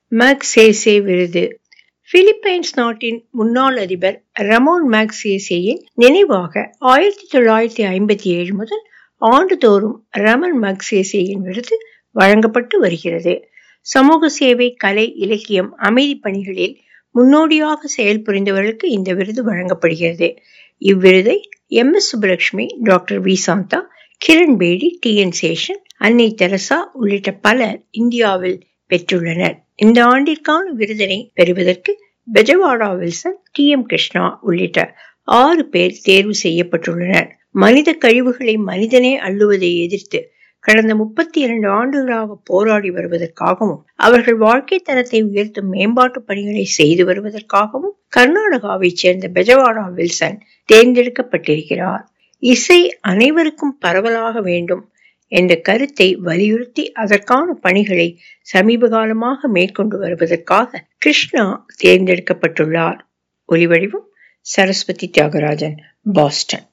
மேக்சேசே விருது பிலிப்பைன்ஸ் நாட்டின் முன்னாள் அதிபர் ரமோன் மேக்சேசேயின் நினைவாக ஆயிரத்தி தொள்ளாயிரத்தி ஐம்பத்தி ஏழு முதல் ஆண்டுதோறும் ரமன் மக்சேசேயின் விருது வழங்கப்பட்டு வருகிறது சமூக சேவை கலை இலக்கியம் அமைதி பணிகளில் முன்னோடியாக செயல்புரிந்தவர்களுக்கு இந்த விருது வழங்கப்படுகிறது இவ்விருதை M S Subbulakshmi doctor V Shanta Kiran Bedi T N Seshan அன்னை தெரசா உள்ளிட்ட பலர் இந்தியாவில் பெற்றுள்ளனர் இந்த ஆண்டிற்கான விருதினை பெறுவதற்கு பெஜவாடா வில்சன் டி எம் கிருஷ்ணா உள்ளிட்ட ஆறு பேர் தேர்வு செய்யப்பட்டுள்ளனர் மனித கழிவுகளை மனிதனே அள்ளுவதை எதிர்த்து கடந்த முப்பத்தி இரண்டு ஆண்டுகளாக போராடி வருவதற்காகவும் அவர்கள் வாழ்க்கை தரத்தை உயர்த்தும் மேம்பாட்டு பணிகளை செய்து வருவதற்காகவும் கர்நாடகாவைச் சேர்ந்த பெஜவாடா வில்சன் தேர்ந்தெடுக்கப்பட்டிருக்கிறார் இசை அனைவருக்கும் பரவலாக வேண்டும் என்ற கருத்தை வலியுறுத்தி அதற்கான பணிகளை சமீப காலமாக மேற்கொண்டு வருவதற்காக கிருஷ்ணா தேர்ந்தெடுக்கப்பட்டுள்ளார் ஒலிவடிவம் சரஸ்வதி தியாகராஜன் பாஸ்டன்